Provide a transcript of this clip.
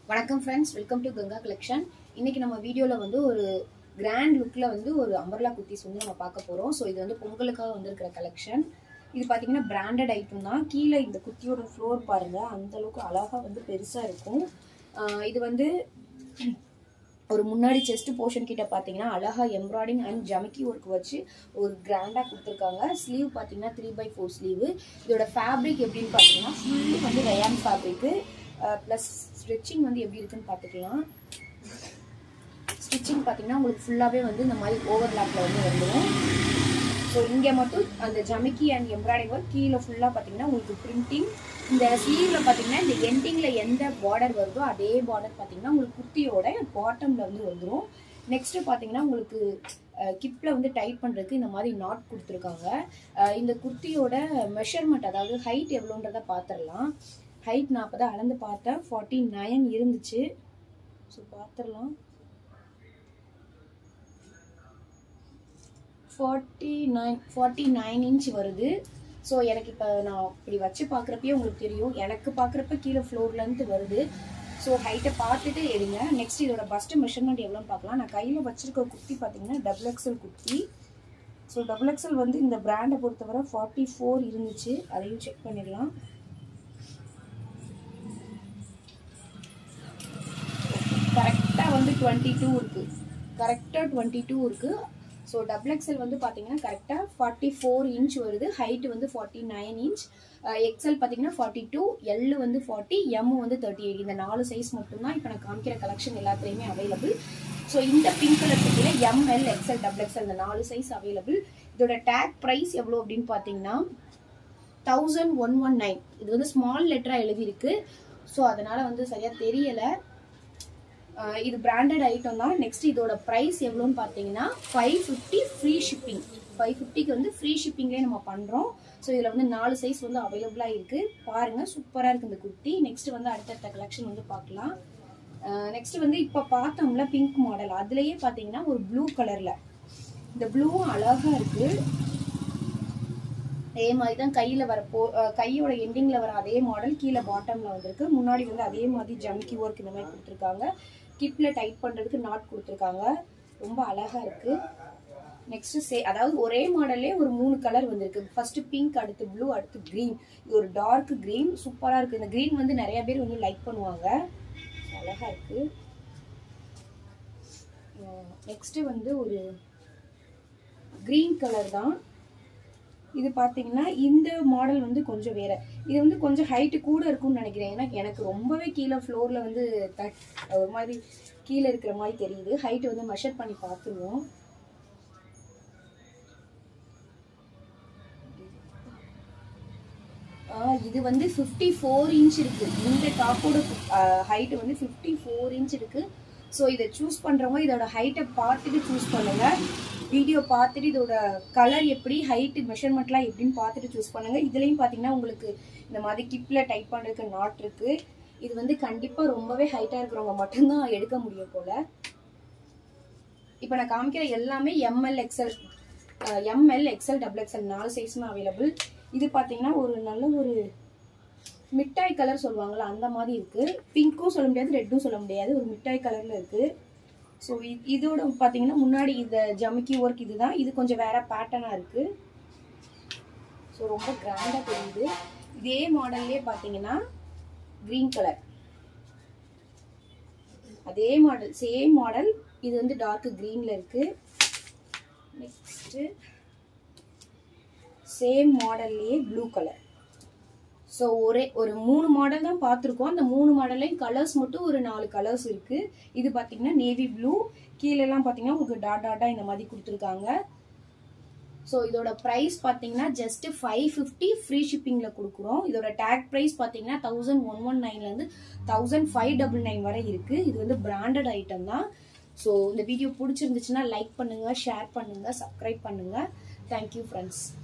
வணக்கம் friends welcome to Ganga collection இன்னைக்கு நம்ம வீடியோவில் வந்து ஒரு கிராண்ட் லுக்கில் வந்து ஒரு அம்பர்லா குர்த்திஸ் வந்து நம்ம பார்க்க போகிறோம் ஸோ இது வந்து பொங்கலுக்காக வந்திருக்கிற கலெக்ஷன் இது பார்த்தீங்கன்னா பிராண்டட் ஐட்டம் தான் கீழே இந்த குர்த்தியோட ஃப்ளோர் பாருங்கள் அந்த அளவுக்கு அழகாக வந்து பெருசாக இருக்கும் ஆஹ் இது வந்து ஒரு முன்னாடி செஸ்ட் போர்ஷன் கிட்ட பார்த்தீங்கன்னா அழகா எம்ப்ராய்டிங் அண்ட் ஜமிக்கி ஒர்க் வச்சு ஒரு கிராண்டாக கொடுத்துருக்காங்க ஸ்லீவ் பார்த்தீங்கன்னா த்ரீ பை ஃபோர் ஸ்லீவ் இதோட ஃபேப்ரிக் எப்படின்னு பார்த்தீங்கன்னா ஃபுல்லி வந்து ரயான் ஃபேப்ரிக்கு ப்ளஸ் ஸ்டிச்சிங் வந்து எப்படி இருக்குன்னு பார்த்துக்கலாம் ஸ்டிச்சிங் பார்த்தீங்கன்னா உங்களுக்கு ஃபுல்லாகவே வந்து இந்த மாதிரி ஓவர்லாப்பில் வந்து வந்துடும் ஸோ இங்கே மட்டும் அந்த ஜமிக்கி அண்ட் எம்ப்ராய்டிங் ஒர்க் கீழே ஃபுல்லாக பார்த்தீங்கன்னா உங்களுக்கு பிரிண்டிங் இந்த ஸ்லீவில் பார்த்தீங்கன்னா இந்த எண்டிங்கில் எந்த பார்டர் வருதோ அதே பார்டர் பார்த்தீங்கன்னா உங்களுக்கு குர்த்தியோட பாட்டமில் வந்து வந்துடும் நெக்ஸ்ட்டு பார்த்தீங்கன்னா உங்களுக்கு கிப்பில் வந்து டைட் பண்ணுறதுக்கு இந்த மாதிரி நாட் கொடுத்துருக்காங்க அஹ் இந்த குர்த்தியோட மெஷர்மெண்ட் அதாவது ஹைட் எவ்வளோன்றதை பார்த்துடலாம் ஹைட் நான் அப்போ தான் அளந்து பார்த்தேன் ஃபார்ட்டி நைன் இருந்துச்சு ஸோ பார்த்துடலாம் forty nine forty nine inch வருது ஸோ எனக்கு இப்போ நான் இப்படி வச்சு பார்க்குறப்பயே உங்களுக்கு தெரியும் எனக்கு பார்க்குறப்ப கீழே ஃப்ளோர்லேருந்து வருது ஸோ ஹைட்டை பார்த்துட்டு எடுங்க நெக்ஸ்ட் இதோட பஸ்ட் மெஷர்மெண்ட் எவ்வளோன்னு பார்க்கலாம் நான் கையில் வச்சிருக்க குர்த்தி பார்த்தீங்கன்னா double XL kurti so double XL வந்து இந்த பிராண்டை பொறுத்தவரை ஃபார்ட்டி ஃபோர் இருந்துச்சு அதையும் செக் பண்ணிடலாம் கரெக்டாக வந்து டுவெண்ட்டி டூ இருக்குது கரெக்டாக டுவெண்ட்டி டூ இருக்குது ஸோ டபுள் எக்ஸல் வந்து பார்த்தீங்கன்னா கரெக்டாக ஃபார்ட்டி ஃபோர் இன்ச் வருது ஹைட் வந்து ஃபார்ட்டி நைன் இன்ச் எக்ஸல் பார்த்தீங்கன்னா ஃபார்ட்டி டூ எல் வந்து ஃபார்ட்டி எம் வந்து தேர்ட்டி எயிட் இந்த நாலு சைஸ் மட்டும்தான் இப்போ நான் காமிக்கிற கலெக்ஷன் எல்லாத்துலேயுமே அவைலபிள் ஸோ இந்த பிங்க் கலர் குட்டியில் எம்எல் எக்ஸல் டபுள் எக்ஸல் இந்த நாலு சைஸ் அவைலபிள் இதோட டேக் ப்ரைஸ் எவ்வளோ அப்படின்னு பார்த்தீங்கன்னா தௌசண்ட் ஒன் ஒன் நைன் இது வந்து ஸ்மால் லெட்டராக எழுதியிருக்கு ஸோ அதனால் வந்து சரியாக தெரியலை இது பிராண்டட் ஐட்டம் தான் நெக்ஸ்ட் இதோட ப்ரைஸ் எவ்வளோன்னு பார்த்தீங்கன்னா five fifty free shipping five ஃபிஃப்டிக்கு வந்து ஃப்ரீ ஷிப்பிங்லேயே நம்ம பண்ணுறோம் ஸோ இதில் வந்து நாலு சைஸ் வந்து அவைலபிளாக இருக்குது பாருங்கள் சூப்பராக இருக்குது இந்த குர்த்தி நெக்ஸ்ட் வந்து அடுத்தடுத்த கலெக்ஷன் வந்து பார்க்கலாம் நெக்ஸ்ட் வந்து இப்போ பார்த்தோம்ல பிங்க் மாடல் அதுலேயே பார்த்தீங்கன்னா ஒரு ப்ளூ கலரில் இந்த ப்ளூவும் அழகாக இருக்குது அதே மாதிரி தான் கையில் வர போ கையோட எண்டிங்கில் வர அதே மாடல் கீழே பாட்டமில் வந்திருக்கு முன்னாடி வந்து அதே மாதிரி ஜமிக்கி ஒர்க் இந்த மாதிரி கொடுத்துருக்காங்க கிப்பில் டைட் பண்ணுறதுக்கு நாட் கொடுத்துருக்காங்க ரொம்ப அழகாக இருக்குது நெக்ஸ்ட் சே அதாவது ஒரே மாடல்லே ஒரு மூணு கலர் வந்திருக்கு ஃபர்ஸ்ட் பிங்க் அடுத்து ப்ளூ அடுத்து க்ரீன் இது ஒரு டார்க் க்ரீன் சூப்பராக இருக்குது இந்த க்ரீன் வந்து நிறைய பேர் வந்து லைக் பண்ணுவாங்க அழகாக இருக்குது நெக்ஸ்ட்டு வந்து ஒரு க்ரீன் கலர் தான் இது பார்த்தீங்கன்னா இந்த மாடல் வந்து கொஞ்சம் வேற இது வந்து கொஞ்சம் ஹைட்டு கூட இருக்கும்னு நினைக்கிறேன் ஏன்னா எனக்கு ரொம்பவே கீழே ஃப்ளோரில் வந்து தட் ஒரு மாதிரி கீழே இருக்கிற மாதிரி தெரியுது ஹைட்டு வந்து மெஷர் பண்ணி பார்த்துருவோம் இது வந்து ஃபிஃப்டி ஃபோர் இன்ச் இருக்கு இந்த டாப்போட ஹைட்டு வந்து ஃபிஃப்டி ஃபோர் இன்ச் இருக்கு ஸோ இதை சூஸ் பண்ணுறவங்க இதோட ஹைட்டை பார்த்துட்டு சூஸ் பண்ணுங்க வீடியோ பார்த்துட்டு இதோட கலர் எப்படி ஹைட்டு மெஷர்மெண்ட்லாம் எப்படின்னு பார்த்துட்டு சூஸ் பண்ணுங்க இதுலேயும் பார்த்தீங்கன்னா உங்களுக்கு இந்த மாதிரி கிப்பில் டைப் பண்ணுறதுக்கு நாட் இருக்கு இது வந்து கண்டிப்பாக ரொம்பவே ஹைட்டாக இருக்கிறவங்க மட்டும்தான் எடுக்க முடியும் போல இப்போ நான் காமிக்கிற எல்லாமே M L XL M L XL double XL நாலு சைஸுமே அவைலபிள் இது பார்த்தீங்கன்னா ஒரு நல்ல ஒரு மிட்டாய் கலர் சொல்லுவாங்கள்ல அந்த மாதிரி இருக்குது பிங்க்கும் சொல்ல முடியாது ரெட்டும் சொல்ல முடியாது ஒரு மிட்டாய் கலரில் இருக்குது ஸோ இதோட பார்த்தீங்கன்னா முன்னாடி இந்த ஜமிக்கி ஒர்க் இதுதான் இது கொஞ்சம் வேற பேட்டர்னாக இருக்குது ஸோ ரொம்ப கிராண்டாக தெரியுது இதே மாடல்லே பார்த்தீங்கன்னா க்ரீன் கலர் அதே மாடல் சேம் மாடல் இது வந்து டார்க் க்ரீனில் இருக்குது நெக்ஸ்ட்டு சேம் மாடல்லையே ப்ளூ கலர் ஸோ ஒரே ஒரு மூணு மாடல் தான் பார்த்துருக்கோம் அந்த மூணு மாடல்லையும் கலர்ஸ் மட்டும் ஒரு நாலு கலர்ஸ் இருக்குது இது பார்த்தீங்கன்னா நேவி ப்ளூ கீழெல்லாம் பார்த்தீங்கன்னா உங்களுக்கு டாட் டாட்டாக இந்த மாதிரி கொடுத்துருக்காங்க ஸோ இதோட ப்ரைஸ் பார்த்தீங்கன்னா ஜஸ்ட் ஃபைவ் ஃபிஃப்டி ஃப்ரீ ஷிப்பிங்கில் கொடுக்குறோம் இதோட டேக் ப்ரைஸ் பார்த்தீங்கன்னா தௌசண்ட் ஒன் ஒன் நைன்லேருந்து தௌசண்ட் ஃபைவ் டபுள் நைன் வரை இருக்குது இது வந்து பிராண்டட் ஐட்டம் தான் ஸோ இந்த வீடியோ பிடிச்சிருந்துச்சுன்னா லைக் பண்ணுங்கள் ஷேர் பண்ணுங்கள் சப்ஸ்கிரைப் பண்ணுங்கள் தேங்க்யூ ஃப்ரெண்ட்ஸ்